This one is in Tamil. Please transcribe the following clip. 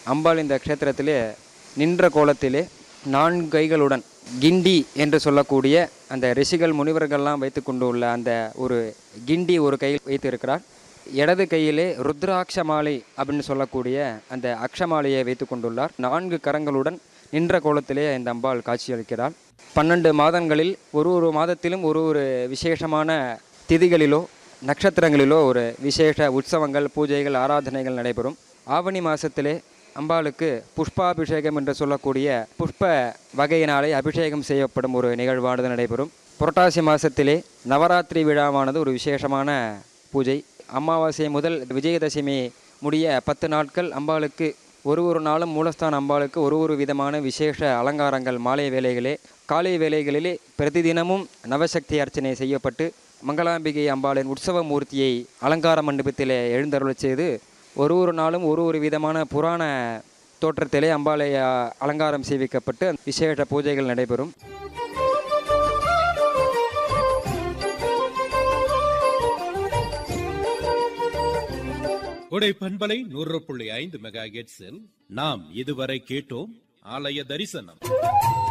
அம்பாள் இந்த க்ஷேத்திரத்திலே நின்ற கோலத்திலே நான்கு கைகளுடன் கிண்டி என்று சொல்லக்கூடிய அந்த ரிஷிகள் முனிவர்கள்லாம் வைத்து கொண்டு உள்ள அந்த ஒரு கிண்டி ஒரு கையில் வைத்திருக்கிறார் இடது கையிலே ருத்ராட்ச மாலை அப்படின்னு சொல்லக்கூடிய அந்த அக்ஷமாலையை வைத்து கொண்டுள்ளார் நான்கு கரங்களுடன் நின்ற கோலத்திலே இந்த அம்பாள் காட்சியளிக்கிறாள் பன்னெண்டு மாதங்களில் ஒரு ஒரு மாதத்திலும் ஒரு ஒரு விசேஷமான திதிகளிலோ நட்சத்திரங்களிலோ ஒரு விசேஷ உற்சவங்கள் பூஜைகள் ஆராதனைகள் நடைபெறும் ஆவணி மாதத்திலே அம்பாளுக்கு புஷ்பாபிஷேகம் என்று சொல்லக்கூடிய புஷ்ப வகையினாலே அபிஷேகம் செய்யப்படும் ஒரு நிகழ்வானது நடைபெறும் புரட்டாசி மாதத்திலே நவராத்திரி விழாவானது ஒரு விசேஷமான பூஜை அமாவாசை முதல் விஜயதசமி முடிய பத்து நாட்கள் அம்பாளுக்கு ஒரு ஒரு நாளும் மூலஸ்தான அம்பாளுக்கு ஒரு ஒரு விதமான விசேஷ அலங்காரங்கள் மாலை வேளைகளே காலை வேளைகளிலே பிரதிதினமும் நவசக்தி அர்ச்சனை செய்யப்பட்டு மங்களாம்பிகை அம்பாளின் உற்சவ மூர்த்தியை அலங்கார மண்டபத்திலே எழுந்தருளச் செய்து ஒரு ஒரு நாளும் ஒரு ஒரு விதமான புராண தோற்றத்திலே அம்பாளை அ, அலங்காரம் செய்விக்கப்பட்டு விசேஷ பூஜைகள் நடைபெறும் உடை பண்பலை நூறு புள்ளி ஐந்து மெகா நாம் இதுவரை கேட்டோம் ஆலய தரிசனம்